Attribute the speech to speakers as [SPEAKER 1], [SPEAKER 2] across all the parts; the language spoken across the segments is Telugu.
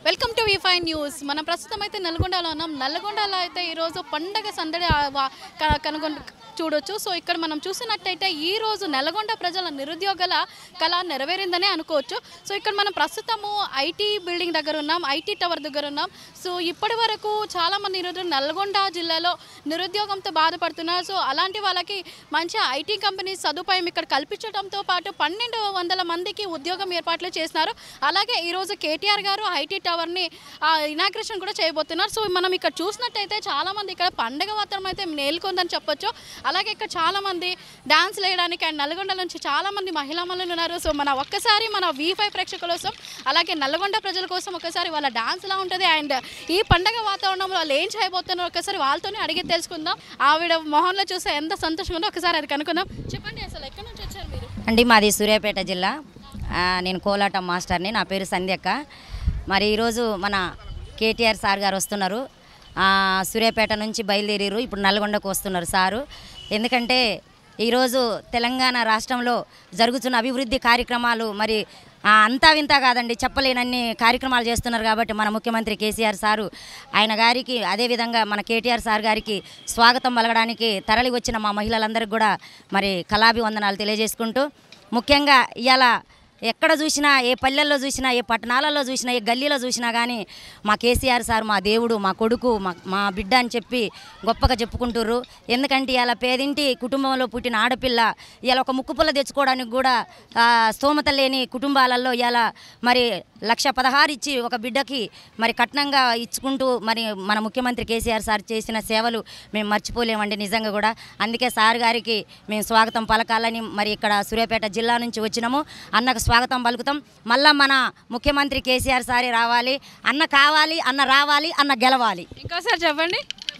[SPEAKER 1] వెల్కమ్ టు వీఫై న్యూస్ మనం ప్రస్తుతం అయితే నల్గొండలో ఉన్నాం నల్గొండలో అయితే ఈరోజు పండగ సందడి ఆ వా- క- కనుగొన్ చూడొచ్చు సో ఇక్కడ మనం చూసినట్టయితే ఈ రోజు నల్గొండ ప్రజల నిరుద్యోగుల కళ నెరవేరిందనే అనుకోవచ్చు సో ఇక్కడ మనం ప్రస్తుతము ఐటీ బిల్డింగ్ దగ్గర ఉన్నాం ఐటీ టవర్ దగ్గర ఉన్నాం సో ఇప్పటి వరకు చాలా మంది నిరుద్యోగులు నల్గొండ జిల్లాలో నిరుద్యోగంతో బాధపడుతున్నారు సో అలాంటి వాళ్ళకి మంచి ఐటీ కంపెనీ సదుపాయం ఇక్కడ కల్పించడంతో పాటు పన్నెండు వందల మందికి ఉద్యోగం ఏర్పాట్లు చేసినారు అలాగే ఈరోజు కేటీఆర్ గారు ఐటీ టవర్ని ఇనాగ్రేషన్ కూడా చేయబోతున్నారు సో మనం ఇక్కడ చూసినట్టయితే చాలా మంది ఇక్కడ పండగ వాతావరణం అయితే నేలుకొందని చెప్పొచ్చు అలాగే ఇక్కడ చాలా మంది డాన్స్ వేయడానికి అండ్ నల్గొండ నుంచి చాలా మంది మహిళా మనులు ఉన్నారు సో మన ఒక్కసారి మన వి ఫైవ్ ప్రేక్షకుల కోసం అలాగే నల్గొండ ప్రజల కోసం ఒకసారి వాళ్ళ డాన్స్ ఎలా ఉంటుంది అండ్ ఈ పండగ వాతావరణంలో వాళ్ళు ఏం చేయబోతున్నారో ఒకసారి వాళ్ళతోనే అడిగి తెలుసుకుందాం ఆవిడ మొహంలో చూస్తే ఎంత సంతోషంగా ఉందో ఒకసారి అది కనుక్కుందాం చెప్పండి అసలు ఎక్కడి నుంచి వచ్చారు మీరు
[SPEAKER 2] అండి మాది సూర్యాపేట జిల్లా ఆ, నేను కోలాటం మాస్టర్ని నా పేరు సంధ్యక్క మరి ఈరోజు మన కేటీఆర్ సార్ గారు వస్తున్నారు ఆ, సూర్యాపేట నుంచి బయలుదేరారు ఇప్పుడు నల్గొండకు వస్తున్నారు సారు ఎందుకంటే ఈరోజు తెలంగాణ రాష్ట్రంలో జరుగుతున్న అభివృద్ధి కార్యక్రమాలు మరి ఆ, అంతా వింతా కాదండి చెప్పలేనన్ని కార్యక్రమాలు చేస్తున్నారు కాబట్టి మన ముఖ్యమంత్రి కేసీఆర్ సారు ఆయన గారికి అదేవిధంగా మన కేటీఆర్ సార్ గారికి స్వాగతం పలకడానికి తరలి వచ్చిన మా మహిళలందరికీ కూడా మరి కళాభివందనాలు తెలియజేసుకుంటూ ముఖ్యంగా ఇవాళ ఎక్కడ చూసినా ఏ పల్లెల్లో చూసినా ఏ పట్టణాలలో చూసినా ఏ గల్లీలో చూసినా కానీ మా కేసీఆర్ సార్ మా దేవుడు మా కొడుకు మా మా బిడ్డ అని చెప్పి గొప్పగా చెప్పుకుంటుర్రు ఎందుకంటే ఇలా పేదింటి కుటుంబంలో పుట్టిన ఆడపిల్ల ఇలా ఒక ముక్కుపుల్ల తెచ్చుకోవడానికి కూడా ఆ, స్తోమత లేని కుటుంబాలలో ఇలా మరి లక్ష పదహారు ఇచ్చి ఒక బిడ్డకి మరి కట్నంగా ఇచ్చుకుంటూ మరి మన ముఖ్యమంత్రి కేసీఆర్ సార్ చేసిన సేవలు మేము మర్చిపోలేమండి నిజంగా కూడా అందుకే సార్ గారికి మేము స్వాగతం పలకాలని మరి ఇక్కడ సూర్యాపేట జిల్లా నుంచి వచ్చినాము అన్నకు స్వాగతం పలుకుతాం మళ్ళా మన ముఖ్యమంత్రి కేసీఆర్ సారే రావాలి అన్న కావాలి అన్న రావాలి అన్న గెలవాలి
[SPEAKER 1] ఇంకోసారి చెప్పండి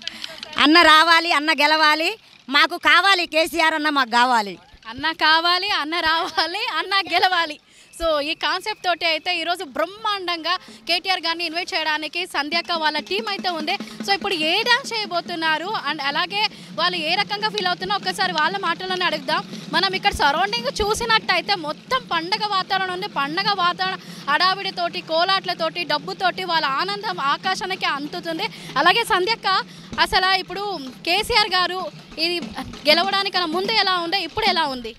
[SPEAKER 2] అన్న రావాలి అన్న గెలవాలి మాకు కావాలి కేసీఆర్ అన్న మాకు కావాలి
[SPEAKER 1] అన్న కావాలి అన్న రావాలి అన్న గెలవాలి సో ఈ కాన్సెప్ట్ తోటి అయితే ఈరోజు బ్రహ్మాండంగా కేటీఆర్ గారిని ఇన్వైట్ చేయడానికి సంధ్యక్క వాళ్ళ టీం అయితే ఉంది సో ఇప్పుడు ఏ డాన్స్ చేయబోతున్నారు అండ్ అలాగే వాళ్ళు ఏ రకంగా ఫీల్ అవుతున్నారో ఒక్కసారి వాళ్ళ మాటల్లోనే అడుగుదాం మనం ఇక్కడ సరౌండింగ్ చూసినట్టయితే మొత్తం పండగ వాతావరణం ఉంది పండగ వాతావరణం అడావిడితోటి కోలాట్లతోటి డబ్బుతోటి వాళ్ళ ఆనందం ఆకాశానికి అందుతుంది అలాగే సంధ్యక్క అసలు ఇప్పుడు కేసీఆర్ గారు ఇది గెలవడానికన్నా ముందు ఎలా ఉండే ఇప్పుడు ఎలా ఉంది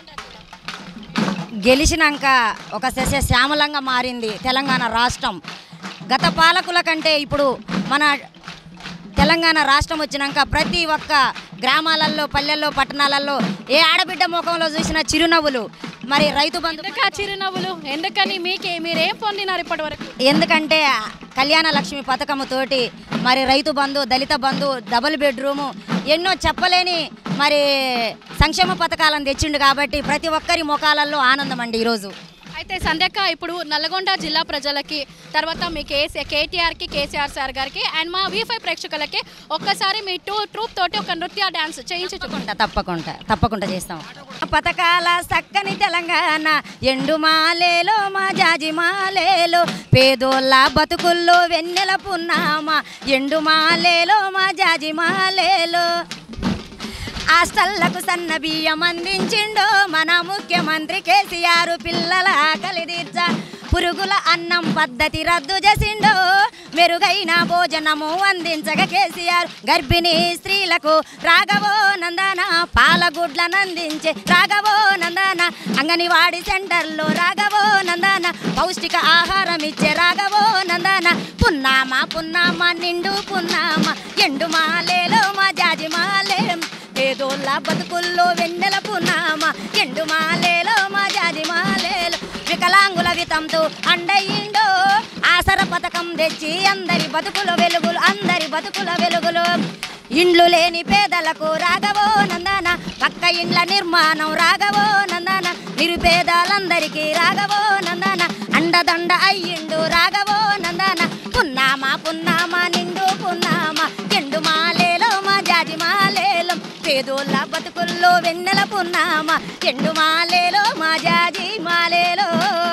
[SPEAKER 2] గెలిచినాక ఒక సస్య శ్యామలంగా మారింది తెలంగాణ రాష్ట్రం గత పాలకుల కంటే ఇప్పుడు మన తెలంగాణ రాష్ట్రం వచ్చినాక ప్రతి ఒక్క గ్రామాలలో పల్లెల్లో పట్టణాలలో ఏ ఆడబిడ్డ ముఖంలో చూసిన చిరునవ్వులు మరి రైతు బంధు
[SPEAKER 1] ఎందుకు ఆ చిరునవ్వులు ఎందుకని మీకే మీరేం పొందినారు ఇప్పటి వరకు
[SPEAKER 2] ఎందుకంటే కళ్యాణ లక్ష్మి పథకముతోటి మరి రైతు బంధు దళిత బంధు డబుల్ బెడ్రూము ఎన్నో చెప్పలేని మరి సంక్షేమ పథకాలను తెచ్చిండు కాబట్టి ప్రతి ఒక్కరి ముఖాలలో ఆనందం అండి ఈరోజు
[SPEAKER 1] అయితే సంధ్యక్క ఇప్పుడు నల్గొండ జిల్లా ప్రజలకి తర్వాత మీ కేసీ కేటీఆర్కి కేసీఆర్ సార్ గారికి అండ్ మా వీఫై ప్రేక్షకులకి ఒక్కసారి మీ టూ ట్రూప్ తోటి ఒక నృత్య డాన్స్ చేయించు
[SPEAKER 2] తప్పకుండా తప్పకుండా తప్పకుండా చేస్తాం పథకాల సక్కని తెలంగాణ ఎండు మాలేలో మా జాజి మాలేలో పేదోళ్ళ బతుకుల్లో వెన్నెల పున్నామా ఎండు మాలేలో మా జాజి మాలేలో హాస్టళ్లకు సన్న బియ్యం అందించిండో మన ముఖ్యమంత్రి కేసీఆర్ పిల్లల ఆకలి తీర్చ పురుగుల అన్నం పద్ధతి రద్దు చేసిండో మెరుగైన భోజనము అందించగా కేసీఆర్ గర్భిణీ స్త్రీలకు రాఘవో నందన పాలగుడ్లను అందించే రాఘవో నందన అంగనివాడి సెంటర్లో రాఘవో నందన పౌష్టిక ఆహారం ఇచ్చే రాఘవో నందన పున్నామా పున్నామా నిండు పున్నామా ఎండు మాలేలో మా జాజి మాలేం పేదోళ్ళ బతుకుల్లో వెన్నెల పున్నామా ఎండు మాలేలో మా జాజి మాలేలో వికలాంగుల వితంతో అండయిండో ఆసర పథకం తెచ్చి అందరి బతుకుల వెలుగులు అందరి బతుకుల వెలుగులు ఇండ్లు లేని పేదలకు రాఘవో నందన పక్క ఇండ్ల నిర్మాణం రాఘవో నందన నిరుపేదలందరికీ రాఘవో నందన అండదండ అయ్యిండు రాఘవో నందన పున్నామా పున్నామా నిండు పున్నామా ఎండు మాలేలో మా జాజి మాలేలో పేదోళ్ళ బతుకుల్లో వెన్నెల పున్నామా ఎండు మాలేలో మా జాజి మాలేలో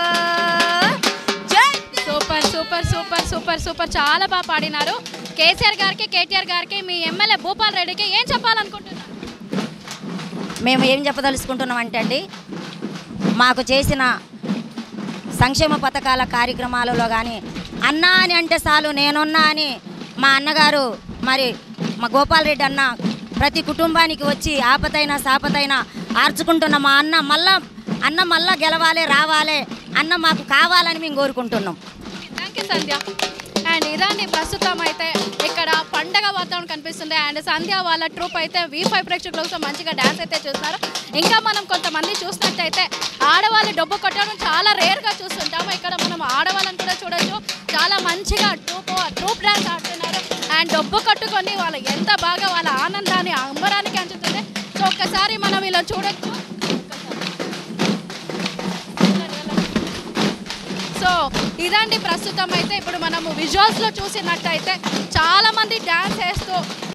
[SPEAKER 2] జై
[SPEAKER 1] super super super super super చాలా బాగా పాడినారు కేసీఆర్ గారికి కేటీఆర్ గారికి మీ ఎమ్మెల్యే భూపాల్ రెడ్డికి ఏం చెప్పాలనుకుంటున్నారు
[SPEAKER 2] మేము ఏం చెప్పదలుచుకుంటున్నాం అంటే అండి మాకు చేసిన సంక్షేమ పథకాల కార్యక్రమాలలో కానీ అన్నా అని అంటే చాలు నేనున్నా అని మా అన్నగారు మరి మా గోపాల్ రెడ్డి అన్న ప్రతి కుటుంబానికి వచ్చి ఆపతైనా సాపతైనా ఆర్చుకుంటున్న మా అన్న మళ్ళా అన్న మళ్ళా గెలవాలి రావాలి అన్న మాకు కావాలని మేము కోరుకుంటున్నాం
[SPEAKER 1] థ్యాంక్ యూ సంధ్య అండ్ ఇదండి ప్రస్తుతం అయితే ఇక్కడ పండగ వాతావరణం కనిపిస్తుంది అండ్ సంధ్య వాళ్ళ ట్రూప్ అయితే వి ఫైవ్ ప్రేక్షకుల కోసం మంచిగా డ్యాన్స్ అయితే చూస్తున్నారు ఇంకా మనం కొంతమంది చూసినట్టయితే ఆడవాళ్ళు డబ్బు కొట్టడం చాలా రేర్గా చూస్తుంటాము ఇక్కడ మనం ఆడవాళ్ళని కూడా చూడొచ్చు చాలా మంచిగా ట్రూప్ ట్రూప్ డ్యాన్స్ ఆడుతున్నారు అండ్ డబ్బు కట్టుకొని వాళ్ళు ఎంత బాగా వాళ్ళ ఆనందాన్ని అంబరానికి అంచుతుంది సో ఒక్కసారి మనం ఇలా చూడొచ్చు సో ఇదండి ప్రస్తుతం అయితే ఇప్పుడు మనము విజువల్స్లో చూసినట్టయితే చాలా మంది డ్యాన్స్ వేస్తూ